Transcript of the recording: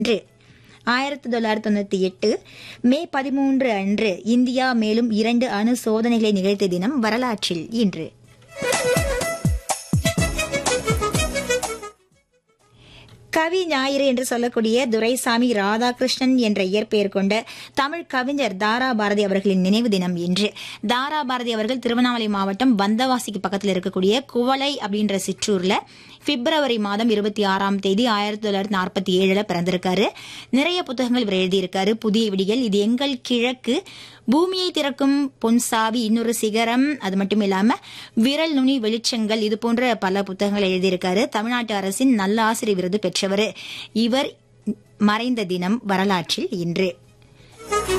அன்று ஆயிரத்தி தொள்ளாயிரத்தி தொண்ணூத்தி எட்டு மே பதிமூன்று அன்று இந்தியா மேலும் இரண்டு அணு சோதனைகளை நிகழ்த்திய தினம் வரலாற்றில் இன்று கவி ஞாயிறு என்று சொல்லக்கூடிய துரைசாமி ராதாகிருஷ்ணன் என்ற இயற்பெயர் கொண்ட தமிழ் கவிஞர் தாரா பாரதி அவர்களின் நினைவு தினம் இன்று தாரா பாரதி அவர்கள் திருவண்ணாமலை மாவட்டம் பந்தவாசிக்கு பக்கத்தில் இருக்கக்கூடிய குவளை அப்படின்ற சிற்றூர்ல பிப்ரவரி மாதம் இருபத்தி ஆறாம் தேதி ஆயிரத்தி தொள்ளாயிரத்தி நாற்பத்தி ஏழுல பிறந்திருக்காரு நிறைய புத்தகங்கள் இவர் எழுதியிருக்காரு புதிய விடிகள் இது எங்கள் கிழக்கு பூமியை திறக்கும் பொன்சாவி இன்னொரு சிகரம் அது மட்டும் இல்லாம விரல் நுனி வெளிச்சங்கள் இது போன்ற பல புத்தகங்கள் எழுதியிருக்காரு தமிழ்நாட்டு அரசின் நல்ல ஆசிரியர் விருது பெற்றவர் இவர் மறைந்த தினம் வரலாற்றில் இன்று